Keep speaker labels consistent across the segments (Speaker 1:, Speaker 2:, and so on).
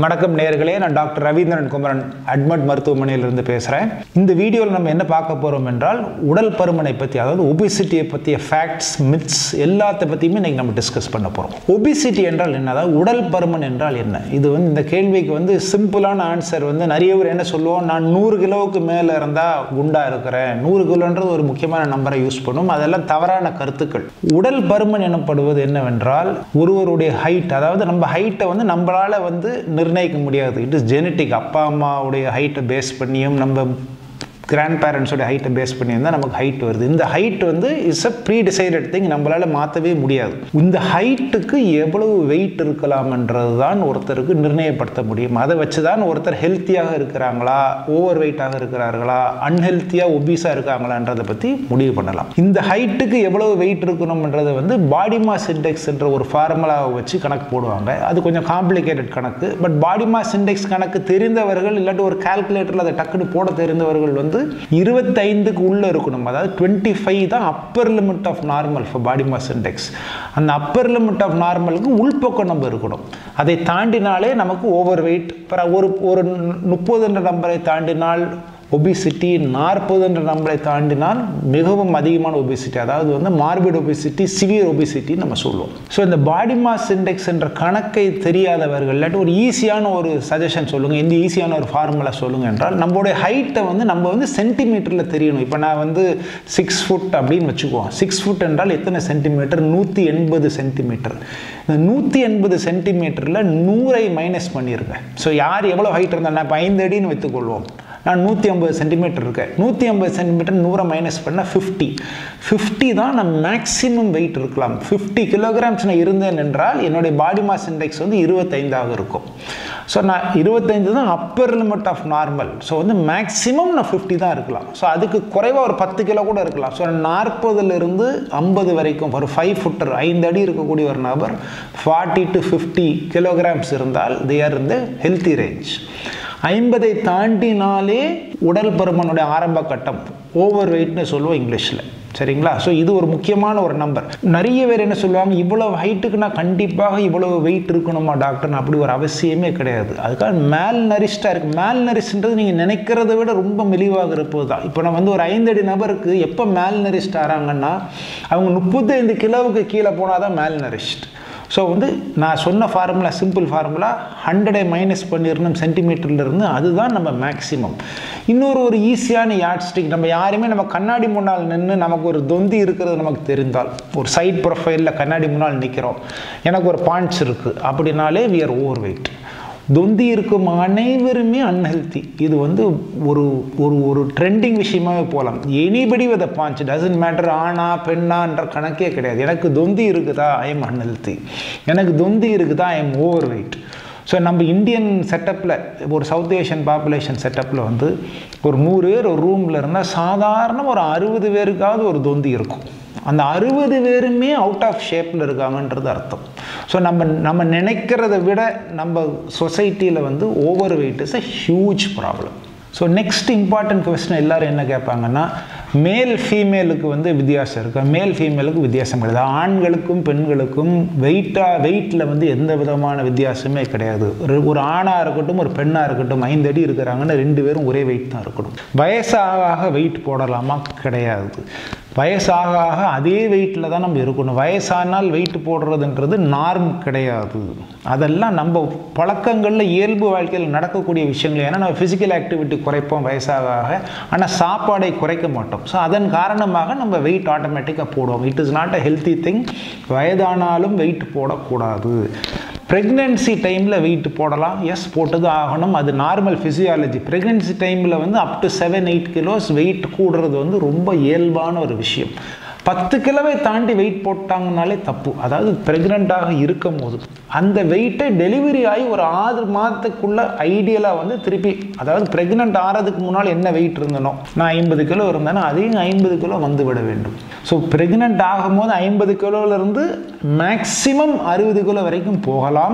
Speaker 1: வணக்கம் நேர்களே நான் டாக்டர் ரவீந்திரன் குமரன் அட்மட் மருத்துவமனையிலிருந்து பேசுகிறேன் இந்த வீடியோவில் நம்ம என்ன பார்க்க போகிறோம் என்றால் உடல் பருமனை பற்றி அதாவது ஒபிசிட்டியை பற்றிய ஃபேக்ட்ஸ் மித்ஸ் எல்லாத்த பற்றியுமே இன்றைக்கி நம்ம டிஸ்கஸ் பண்ண போகிறோம் ஒபிசிட்டி என்றால் என்ன அதாவது உடல் பருமன் என்றால் என்ன இது வந்து இந்த கேள்விக்கு வந்து சிம்பிளான ஆன்சர் வந்து நிறைய பேர் என்ன சொல்லுவோம் நான் நூறு கிலோவுக்கு மேலே இருந்தால் குண்டாக இருக்கிறேன் நூறு கிலோன்றது ஒரு முக்கியமான நம்பரை யூஸ் பண்ணும் அதெல்லாம் தவறான கருத்துக்கள் உடல் பருமன் எனப்படுவது என்னவென்றால் ஒருவருடைய ஹைட் அதாவது நம்ம ஹைட்டை வந்து நம்மளால் வந்து நிர்ணயிக்க முடியாது இட் இஸ் ஜெனட்டிக் அப்பா அம்மாவுடைய ஹைட்டை பேஸ் பண்ணியும் நம்ம கிராண்ட் பேரண்ட்ஸோட ஹைட்டை பேஸ் பண்ணி தான் நமக்கு ஹைட் வருது இந்த ஹைட் வந்து is a predecided thing நம்மளால் மாற்றவே முடியாது இந்த ஹைட்டுக்கு எவ்வளவு வெயிட் இருக்கலாம்ன்றது தான் ஒருத்தருக்கு நிர்ணயப்படுத்த முடியும் அதை வச்சு தான் ஒருத்தர் ஹெல்த்தியாக இருக்கிறாங்களா ஓவர் வெயிட்டாக இருக்கிறார்களா அன்ஹெல்த்தியாக ஒபீஸாக இருக்காங்களான்றதை பற்றி முடிவு பண்ணலாம் இந்த ஹைட்டுக்கு எவ்வளவு வெயிட் இருக்கணும்ன்றதை வந்து பாடி மாஸ் இண்டெக்ஸ் என்ற ஒரு ஃபார்முலாவை வச்சு கணக்கு போடுவாங்க அது கொஞ்சம் காம்ப்ளிகேட்டட் கணக்கு பட் பாடி மாஸ் இண்டெக்ஸ் கணக்கு தெரிந்தவர்கள் இல்லாட்டி ஒரு கால்குலேட்டரில் அதை டக்குன்னு போட தெரிந்தவர்கள் வந்து இருபத்தைந்துக்கு உள்ளே இருக்கணும் அதாவது டுவெண்ட்டி ஃபைவ் தான் upper limit of normal for body mass index அந்த அப்பர் லிமிட் ஆஃப் நார்மலுக்கு உள்பக்கம் நம்ம இருக்கணும் அதை தாண்டினாலே நமக்கு ஓவர் வெயிட் ஒரு ஒரு முப்பதுன்ற நம்பரை தாண்டினால் ஒபிசிட்டி நாற்பது என்ற நம்பரை தாண்டினால் மிகவும் அதிகமான ஒபிசிட்டி அதாவது வந்து மார்பிட் ஒபிசிட்டி சிவியர் ஒபிசிட்டி நம்ம சொல்லுவோம் ஸோ இந்த பாடி மாஸ் இண்டெக்ஸ் என்ற கணக்கை தெரியாதவர்கள் இல்லாட்டி ஒரு ஈஸியான ஒரு சஜஷன் சொல்லுங்கள் இந்த ஈஸியான ஒரு ஃபார்முலா சொல்லுங்கள் என்றால் நம்மளுடைய ஹைட்டை வந்து நம்ம வந்து சென்டிமீட்டரில் தெரியணும் இப்போ நான் வந்து சிக்ஸ் ஃபுட் அப்படின்னு வச்சுக்குவோம் சிக்ஸ் ஃபுட் என்றால் எத்தனை சென்டிமீட்டர் நூற்றி எண்பது சென்டிமீட்டர் இந்த நூற்றி எண்பது சென்டிமீட்டரில் நூறை மைனஸ் பண்ணியிருக்கேன் ஸோ யார் எவ்வளோ ஹைட் இருந்தால் நான் இப்போ ஐந்து அடின்னு வைத்துக்கொள்வோம் நான் நூற்றி ஐம்பது சென்டிமீட்டர் இருக்கேன் நூற்றி ஐம்பது சென்டிமீட்டர் நூறை மைனஸ் பண்ணால் ஃபிஃப்டி ஃபிஃப்டி தான் நான் மேக்ஸிமம் வெயிட் இருக்கலாம் ஃபிஃப்டி கிலோகிராம்ஸ் நான் இருந்தேன் என்றால் என்னுடைய பாடி மாஸ் இண்டெக்ஸ் வந்து இருபத்தைந்தாக இருக்கும் ஸோ நான் இருபத்தைந்து தான் upper limit of normal so வந்து மேக்ஸிமம் நான் ஃபிஃப்டி தான் இருக்கலாம் ஸோ அதுக்கு குறைவாக ஒரு பத்து கிலோ கூட இருக்கலாம் ஸோ நாற்பதுலேருந்து ஐம்பது வரைக்கும் ஒரு ஃபைவ் ஃபுட்டர் ஐந்து அடி இருக்கக்கூடிய ஒரு நபர் ஃபார்ட்டி டு ஃபிஃப்டி கிலோகிராம்ஸ் இருந்தால் தே ஆர் இந்த ஹெல்த்தி ரேஞ்ச் ஐம்பதை தாண்டினாலே உடல் பருமனுடைய ஆரம்ப கட்டம் ஓவர் வெயிட்னு சொல்லுவோம் இங்கிலீஷில் சரிங்களா ஸோ இது ஒரு முக்கியமான ஒரு நம்பர் நிறைய பேர் என்ன சொல்லுவாங்க இவ்வளவு ஹைட்டுக்கு நான் கண்டிப்பாக இவ்வளவு வெயிட் இருக்கணுமா டாக்டர் அப்படி ஒரு அவசியமே கிடையாது அதுக்காக மேல் நரிஷ்டாக இருக்குது மேல் நரிஷ்ன்றது நீங்கள் நினைக்கிறத விட ரொம்ப மெலிவாக இருப்பது தான் இப்போ நான் வந்து ஒரு ஐந்தடி நபருக்கு எப்போ மேல் நரிஷ்ட் ஆகிறாங்கன்னா அவங்க முப்பத்தைந்து கிலோவுக்கு கீழே போனால் தான் மேல் நரிஷ்ட் ஸோ வந்து நான் சொன்ன ஃபார்முலா சிம்பிள் ஃபார்முலா ஹண்ட்ரடை மைனஸ் பண்ணிடணும் சென்டிமீட்டர்லேருந்து அதுதான் நம்ம மேக்ஸிமம் இன்னொரு ஒரு ஈஸியான யாட் ஸ்டிக் நம்ம யாருமே நம்ம கண்ணாடி முன்னால் நின்று நமக்கு ஒரு தொந்தி இருக்கிறது நமக்கு தெரிந்தால் ஒரு சைட் ப்ரொஃபைலில் கண்ணாடி முன்னால் நிற்கிறோம் எனக்கு ஒரு பாயிண்ட்ஸ் இருக்குது அப்படின்னாலே வி ஆர் ஓவர் வெயிட் தொந்தி இருக்கும் அனைவருமே அன்ஹெல்த்தி இது வந்து ஒரு ஒரு ஒரு ட்ரெண்டிங் விஷயமாவே போகலாம் எனிபடி வித பாஞ்ச் டசன்ட் மேட்டர் ஆணா பெண்ணான்ற கணக்கே கிடையாது எனக்கு தொந்தி இருக்குதா ஐ எம் அன்ஹெல்த்தி எனக்கு தொந்தி இருக்குதா I am over weight so நம்ம இந்தியன் செட்டப்பில் ஒரு சவுத் ஏஷியன் பாப்புலேஷன் செட்டப்பில் வந்து ஒரு நூறு பேர் ஒரு ரூமில் இருந்தால் சாதாரண ஒரு அறுபது பேருக்காவது ஒரு தொந்தி இருக்கும் அந்த அறுபது பேருமே அவுட் ஆஃப் ஷேப்பில் இருக்காங்கன்றது அர்த்தம் ஸோ நம்ம நம்ம நினைக்கிறத விட நம்ம சொசைட்டியில் வந்து over weight is a huge problem so next important question எல்லோரும் என்ன கேட்பாங்கன்னா மேல் ஃபீமேலுக்கு வந்து வித்தியாசம் இருக்குது மேல் ஃபீமேலுக்கு வித்தியாசம் கிடையாது ஆண்களுக்கும் பெண்களுக்கும் வெயிட்டாக வெயிட்டில் வந்து எந்த விதமான வித்தியாசமே கிடையாது ஒரு ஆணாக இருக்கட்டும் ஒரு பெண்ணாக இருக்கட்டும் ஐந்து அடி இருக்கிறாங்கன்னா ரெண்டு பேரும் ஒரே வெயிட் தான் இருக்கணும் வயசாக வெயிட் போடலாமா கிடையாது வயசாக ஆக அதே வெயிட்டில் தான் நம்ம இருக்கணும் வயசானால் வெயிட் போடுறதுன்றது நார்ம் கிடையாது அதெல்லாம் நம்ம பழக்கங்களில் இயல்பு வாழ்க்கையில் நடக்கக்கூடிய விஷயங்கள் ஏன்னா நம்ம ஃபிசிக்கல் ஆக்டிவிட்டி குறைப்போம் வயசாக ஆக ஆனால் சாப்பாடை குறைக்க மாட்டோம் ஸோ அதன் காரணமாக நம்ம வெயிட் ஆட்டோமேட்டிக்காக போடுவோம் it is not a healthy thing வயதானாலும் வெயிட் போடக்கூடாது ப்ரெக்னென்சி டைமில் வெயிட் போடலாம் எஸ் போட்டு தான் ஆகணும் அது நார்மல் ஃபிசியாலஜி ப்ரெக்னென்சி டைமில் வந்து up to seven eight kilos weight கூடுறது வந்து ரொம்ப இயல்பான ஒரு விஷயம் பத்து கிலோவை தாண்டி வெயிட் போட்டாங்கனாலே தப்பு அதாவது ப்ரெக்னெண்ட்டாக இருக்கும் போது அந்த வெயிட்டை டெலிவரி ஆகி ஒரு ஆறு மாதத்துக்குள்ள ஐடியலாக வந்து திருப்பி அதாவது ப்ரெக்னென்ட் ஆகிறதுக்கு முன்னால் என்ன வெயிட் இருந்தனோ நான் ஐம்பது கிலோ இருந்தேன்னா அதையும் ஐம்பது கிலோ வந்து விட வேண்டும் ஸோ ப்ரெக்னென்ட் ஆகும்போது ஐம்பது கிலோவிலேருந்து மேக்ஸிமம் அறுபது கிலோ வரைக்கும் போகலாம்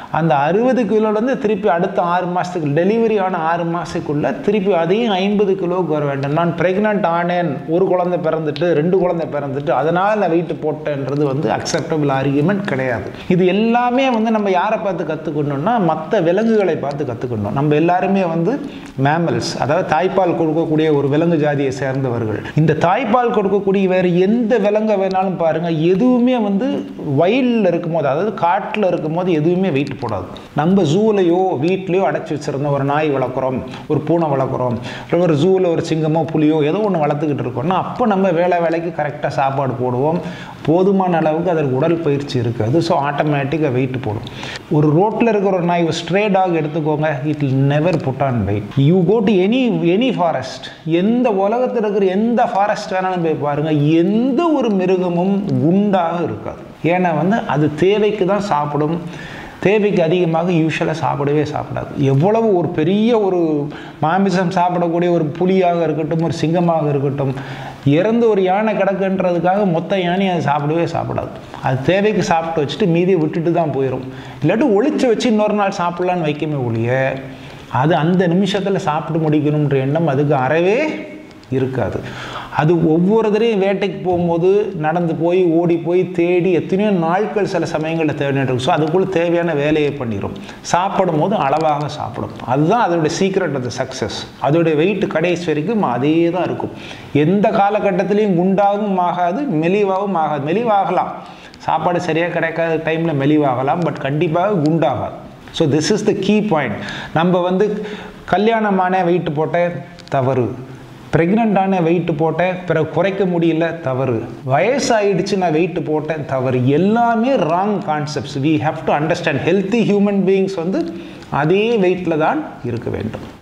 Speaker 1: அந்த அறுபது கிலோலேருந்து திருப்பி அடுத்த ஆறு மாதத்துக்கு டெலிவரி ஆன ஆறு மாதத்துக்குள்ளே திருப்பி அதையும் ஐம்பது கிலோவுக்கு வர வேண்டும் நான் ப்ரெக்னென்ட் ஆனேன் ஒரு குழந்தை பிறந்துட்டு ரெண்டு குழந்தை பிறந்துட்டு அதனால் நான் வெயிட் போட்டேன்றது வந்து அக்செப்டபிள் ஆர்கியூமெண்ட் கிடையாது இது எல்லாமே வந்து நம்ம யாரை பார்த்து கற்றுக்கணும்னா மற்ற விலங்குகளை பார்த்து கற்றுக்கணும் நம்ம எல்லாருமே வந்து மேமல்ஸ் அதாவது தாய்ப்பால் கொடுக்கக்கூடிய ஒரு விலங்கு ஜாதியை சேர்ந்தவர்கள் இந்த தாய்ப்பால் கொடுக்கக்கூடிய வேறு எந்த விலங்கை வேணாலும் பாருங்கள் எதுவுமே வந்து வயலில் இருக்கும்போது அதாவது காட்டில் இருக்கும்போது எதுவுமே வெயிட் போடாது நம்ம ஜூலையோ வீட்லேயோ அடைச்சி வச்சுருந்த ஒரு நாய் வளர்க்குறோம் ஒரு பூனை வளர்க்குறோம் இல்லை ஒரு ஜூவில் ஒரு சிங்கமோ புலியோ ஏதோ ஒன்று வளர்த்துக்கிட்டு இருக்கோம்னா அப்போ நம்ம வேலை வேலைக்கு கரெக்டாக சாப்பாடு போடுவோம் போதுமான அளவுக்கு அதற்கு உடல் பயிற்சி இருக்காது ஸோ ஆட்டோமேட்டிக்காக வெயிட் போடும் ஒரு ரோட்டில் இருக்கிற ஒரு நாய் ஸ்ட்ரே டாக் எடுத்துக்கோங்க it will never put on weight you go to any any forest எந்த உலகத்தில் இருக்கிற எந்த ஃபாரஸ்ட் வேணாலும் போய் பாருங்கள் எந்த ஒரு மிருகமும் குண்டாக இருக்காது ஏன்னா வந்து அது தேவைக்கு தான் சாப்பிடும் தேவைக்கு அதிகமாக யூஸ்வலாக சாப்பிடவே சாப்பிடாது எவ்வளவு ஒரு பெரிய ஒரு மாமிசம் சாப்பிடக்கூடிய ஒரு புலியாக இருக்கட்டும் ஒரு சிங்கமாக இருக்கட்டும் இறந்து ஒரு யானை கிடக்குன்றதுக்காக மொத்த யானையை அது சாப்பிடவே சாப்பிடாது அது தேவைக்கு சாப்பிட்டு வச்சுட்டு மீதியை விட்டுட்டு தான் போயிடும் இல்லாட்டி ஒழிச்சு வச்சு இன்னொரு நாள் சாப்பிட்லான்னு வைக்கமே ஒழிய அது அந்த நிமிஷத்தில் சாப்பிட்டு முடிக்கணுன்ற எண்ணம் அதுக்கு அறவே இருக்காது அது ஒவ்வொரு தடையும் வேட்டைக்கு போகும்போது நடந்து போய் ஓடி போய் தேடி எத்தனையோ நாட்கள் சில சமயங்களில் தேடிட்டு இருக்கும் ஸோ அதுக்குள்ளே தேவையான வேலையை பண்ணிடும் சாப்பிடும் போது அளவாக சாப்பிடும் அதுதான் அதோடைய சீக்ரெட் ஆஃப் த சக்ஸஸ் அதோடைய வெயிட் கடைசி வரைக்கும் அதே தான் இருக்கும் எந்த காலகட்டத்திலையும் குண்டாகவும் ஆகாது மெலிவாகவும் ஆகாது மெலிவாகலாம் சாப்பாடு சரியாக கிடைக்காத டைமில் மெலிவாகலாம் பட் கண்டிப்பாக குண்டாகாது so this is the key point நம்ம வந்து கல்யாணமான வெயிட் போட்ட தவறு ப்ரெக்னெண்ட்டான வெயிட் போட்டேன் பிறகு குறைக்க முடியல தவறு வயசாயிடுச்சு நான் வெயிட் போட்டேன் தவறு எல்லாமே wrong concepts we have to understand healthy human beings வந்து அதே வெயிட்டில் தான் இருக்க வேண்டும்